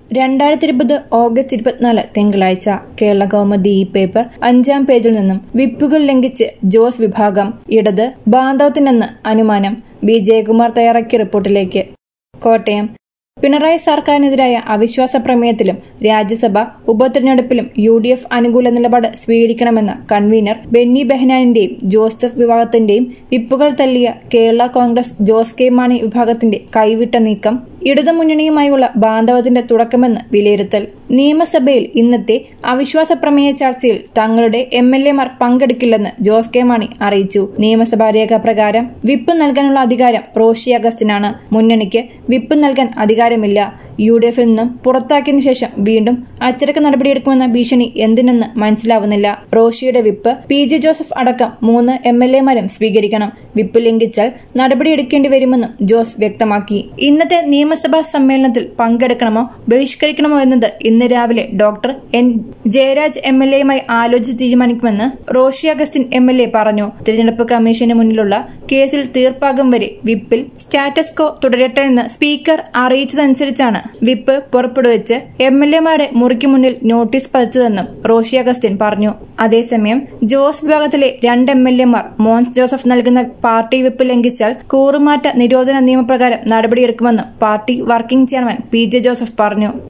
രണ്ടായിരത്തി ഇരുപത് ഓഗസ്റ്റ് ഇരുപത്തിനാല് തിങ്കളാഴ്ച കേരള കൗമുദി ഈ പേപ്പർ അഞ്ചാം പേജിൽ നിന്നും വിപ്പുകൾ ലംഘിച്ച് ജോസ് വിഭാഗം ഇടത് ബാന്ധവത്തിനെന്ന് അനുമാനം ബി ജയകുമാർ തയ്യാറാക്കിയ റിപ്പോർട്ടിലേക്ക് കോട്ടയം പിണറായി സർക്കാരിനെതിരായ അവിശ്വാസ പ്രമേയത്തിലും രാജ്യസഭ ഉപതെരഞ്ഞെടുപ്പിലും യു ഡി എഫ് അനുകൂല നിലപാട് സ്വീകരിക്കണമെന്ന കൺവീനർ ബെന്നി ബെഹനാനിന്റെയും ജോസഫ് വിഭാഗത്തിന്റെയും വിപ്പുകൾ തള്ളിയ കേരള കോൺഗ്രസ് ജോസ് കെ മാണി വിഭാഗത്തിന്റെ കൈവിട്ട നീക്കം ഇടതുമുന്നണിയുമായുള്ള ബാന്ധവത്തിന്റെ തുടക്കമെന്ന് വിലയിരുത്തൽ നിയമസഭയിൽ ഇന്നത്തെ അവിശ്വാസ പ്രമേയ ചർച്ചയിൽ തങ്ങളുടെ എം എൽ എമാർ പങ്കെടുക്കില്ലെന്ന് ജോസ് കെ മാണി അറിയിച്ചു നിയമസഭാ രേഖ പ്രകാരം വിപ്പ് നൽകാനുള്ള അധികാരം റോഷി അഗസ്റ്റിനാണ് മുന്നണിക്ക് വിപ്പ് നൽകാൻ അധികാരമില്ല യു ഡി എഫിൽ നിന്നും പുറത്താക്കിയതിനു ശേഷം വീണ്ടും അച്ചടക്ക നടപടിയെടുക്കുമെന്ന ഭീഷണി എന്തിനെന്ന് മനസ്സിലാവുന്നില്ല റോഷിയുടെ വിപ്പ് പി ജെ ജോസഫ് അടക്കം മൂന്ന് എം എൽ എമാരും സ്വീകരിക്കണം വിപ്പ് ലംഘിച്ചാൽ നടപടിയെടുക്കേണ്ടി വരുമെന്നും ജോസ് വ്യക്തമാക്കി ഇന്നത്തെ നിയമസഭാ സമ്മേളനത്തിൽ പങ്കെടുക്കണമോ ബഹിഷ്കരിക്കണമോ എന്നത് ഇന്ന് രാവിലെ doctor N Jayaraj M L എയുമായി ആലോചിച്ച് തീരുമാനിക്കുമെന്ന് Roshi Augustine M L A പറഞ്ഞു തിരഞ്ഞെടുപ്പ് കമ്മീഷന് മുന്നിലുള്ള കേസിൽ തീർപ്പാകും വരെ വിപ്പിൽ സ്റ്റാറ്റസ് കോ തുടരട്ടെ എന്ന് സ്പീക്കർ അറിയിച്ചതനുസരിച്ചാണ് വിപ്പ് പുറപ്പെടുവിച്ച് എം എൽ എമാരുടെ മുറിക്ക് മുന്നിൽ നോട്ടീസ് പതിച്ചതെന്നും റോഷി അഗസ്റ്റിൻ പറഞ്ഞു അതേസമയം ജോസ് വിഭാഗത്തിലെ രണ്ട് എം എൽ എമാർ മോൻസ് ജോസഫ് നൽകുന്ന പാർട്ടി വിപ്പ് ലംഘിച്ചാൽ കൂറുമാറ്റ നിരോധന നിയമപ്രകാരം നടപടിയെടുക്കുമെന്നും party working chairman P J Joseph പറഞ്ഞു